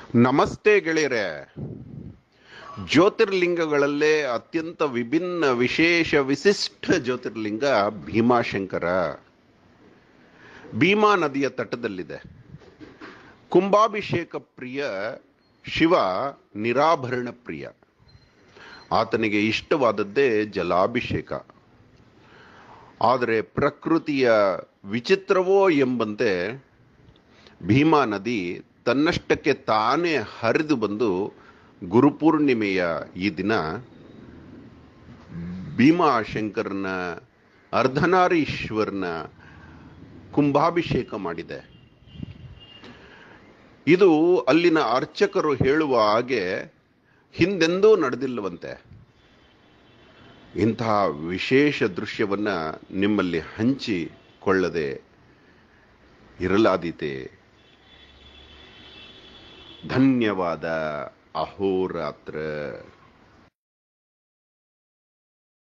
ನಮಸ್ತೆ ಗೆಳೆಯರೆ ಜ್ಯೋತಿರ್ಲಿಂಗಗಳಲ್ಲೇ ಅತ್ಯಂತ ವಿಭಿನ್ನ ವಿಶೇಷ ವಿಶಿಷ್ಟ ಜ್ಯೋತಿರ್ಲಿಂಗ ಭೀಮಾಶಂಕರ ಭೀಮಾ ನದಿಯ ತಟದಲ್ಲಿದೆ ಕುಂಭಾಭಿಷೇಕ ಪ್ರಿಯ ಶಿವ ನಿರಾಭರಣ ಪ್ರಿಯ ಆತನಿಗೆ ಇಷ್ಟವಾದದ್ದೇ ಜಲಾಭಿಷೇಕ ಆದರೆ ಪ್ರಕೃತಿಯ ವಿಚಿತ್ರವೋ ಎಂಬಂತೆ ಭೀಮಾ ನದಿ ತನ್ನಷ್ಟಕ್ಕೆ ತಾನೇ ಹರಿದು ಬಂದು ಗುರುಪೂರ್ಣಿಮೆಯ ಈ ದಿನ ಭೀಮಾಶಂಕರನ ಅರ್ಧನಾರೀಶ್ವರನ ಕುಂಭಾಭಿಷೇಕ ಮಾಡಿದೆ ಇದು ಅಲ್ಲಿನ ಅರ್ಚಕರು ಹೇಳುವ ಹಾಗೆ ಹಿಂದೆಂದೂ ನಡೆದಿಲ್ಲವಂತೆ ಇಂತಹ ವಿಶೇಷ ದೃಶ್ಯವನ್ನ ನಿಮ್ಮಲ್ಲಿ ಹಂಚಿಕೊಳ್ಳದೆ ಇರಲಾದೀತೆ ಧನ್ಯವಾದ ಅಹೋರಾತ್ರ